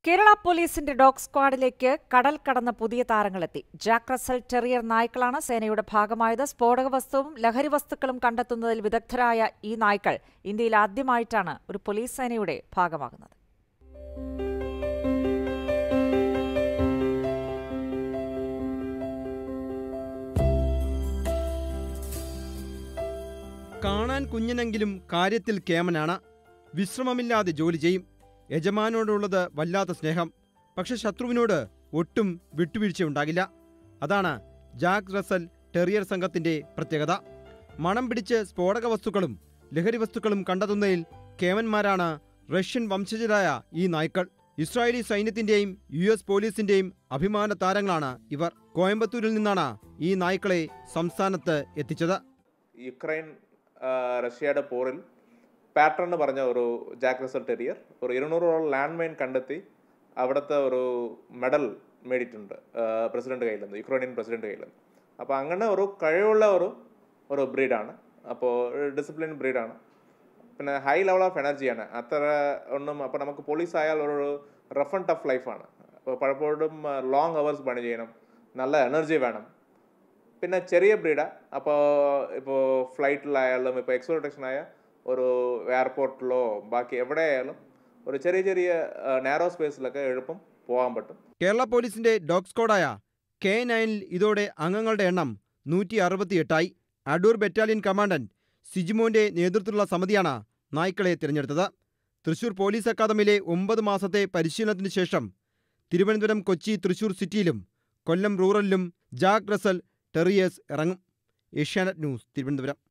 കേരള പോലീസിന്റെ ഡോഗ് സ്ക്വാഡിലേക്ക് കടൽ കടന്ന പുതിയ താരങ്ങളെത്തി ജാക്ക് റസൽ ടെറിയർ നായ്ക്കളാണ് സേനയുടെ ഭാഗമായത് സ്ഫോടക വസ്തുവും ലഹരി വസ്തുക്കളും കണ്ടെത്തുന്നതിൽ വിദഗ്ധരായ ഈ നായ്ക്കൾ ഇന്ത്യയിൽ ആദ്യമായിട്ടാണ് ഒരു പോലീസ് സേനയുടെ ഭാഗമാകുന്നത് കാണാൻ കുഞ്ഞനെങ്കിലും കാര്യത്തിൽ കേമനാണ് വിശ്രമമില്ലാതെ ജോലി ചെയ്യും യജമാനോടുള്ളത് വല്ലാത്ത സ്നേഹം പക്ഷെ ശത്രുവിനോട് ഒട്ടും വിട്ടുവീഴ്ചയുണ്ടാകില്ല അതാണ് ജാക്ക് റസൽ ടെറിയർ സംഘത്തിന്റെ പ്രത്യേകത മണം പിടിച്ച് സ്ഫോടക വസ്തുക്കളും ലഹരി വസ്തുക്കളും കണ്ടെത്തുന്നതിൽ കേമന്മാരാണ് റഷ്യൻ വംശജരായ ഈ നായ്ക്കൾ ഇസ്രായേലി സൈന്യത്തിന്റെയും യു എസ് പോലീസിന്റെയും അഭിമാന താരങ്ങളാണ് ഇവർ കോയമ്പത്തൂരിൽ നിന്നാണ് ഈ നായ്ക്കളെ സംസ്ഥാനത്ത് എത്തിച്ചത് യുക്രൈൻ ആ, റഷ്യയുടെ പോറിൽ പാറ്റേൺ എന്ന് പറഞ്ഞ ഒരു ജാക്ക് റസൽ ടെറിയർ ഒരു ഇരുന്നൂറോളം ലാൻഡ് മൈൻ കണ്ടെത്തി അവിടുത്തെ ഒരു മെഡൽ മേടിയിട്ടുണ്ട് പ്രസിഡന്റ് കയ്യിൽ നിന്ന് യുക്രൈനിയൻ പ്രസിഡന്റ് കയ്യിൽ നിന്ന് അപ്പോൾ അങ്ങനെ ഒരു കഴിവുള്ള ഒരു ഒരു ബ്രീഡാണ് അപ്പോൾ ഡിസിപ്ലിൻ ബ്രീഡാണ് പിന്നെ ഹൈ ലെവൽ ഓഫ് എനർജിയാണ് അത്ര ഒന്നും അപ്പോൾ നമുക്ക് പോലീസ് ആയാൽ ഒരു റഫ് ആൻഡ് ടഫ് ലൈഫാണ് അപ്പോൾ പലപ്പോഴും ലോങ് അവേഴ്സ് പണി ചെയ്യണം നല്ല എനർജി വേണം പിന്നെ ചെറിയ ബ്രീഡാ അപ്പോൾ ഇപ്പോൾ ഫ്ലൈറ്റിലായാലും ഇപ്പോൾ എക്സ്പ്ലോട്ടേഷൻ ആയ ഒരു എയർപോർട്ടിലോ ബാക്കി എവിടെയായാലും ഒരു ചെറിയ ചെറിയ നാരോ സ്പേസിലൊക്കെ എളുപ്പം പോകാൻ പറ്റും കേരള പോലീസിന്റെ ഡോഗ് സ്ക്വാഡായ കെ നയനിൽ ഇതോടെ അംഗങ്ങളുടെ എണ്ണം നൂറ്റി അറുപത്തിയെട്ടായി അടൂർ ബറ്റാലിയൻ കമാൻഡന്റ് സിജിമോന്റെ നേതൃത്വത്തിലുള്ള സമിതിയാണ് നായ്ക്കളെ തിരഞ്ഞെടുത്തത് തൃശൂർ പോലീസ് അക്കാദമിയിലെ ഒമ്പത് മാസത്തെ പരിശീലനത്തിന് ശേഷം തിരുവനന്തപുരം കൊച്ചി തൃശൂർ സിറ്റിയിലും കൊല്ലം റൂറലിലും ജാക്ക് റസൽ ടെറിയേഴ്സ് ഇറങ്ങും ഏഷ്യാനെറ്റ് ന്യൂസ് തിരുവനന്തപുരം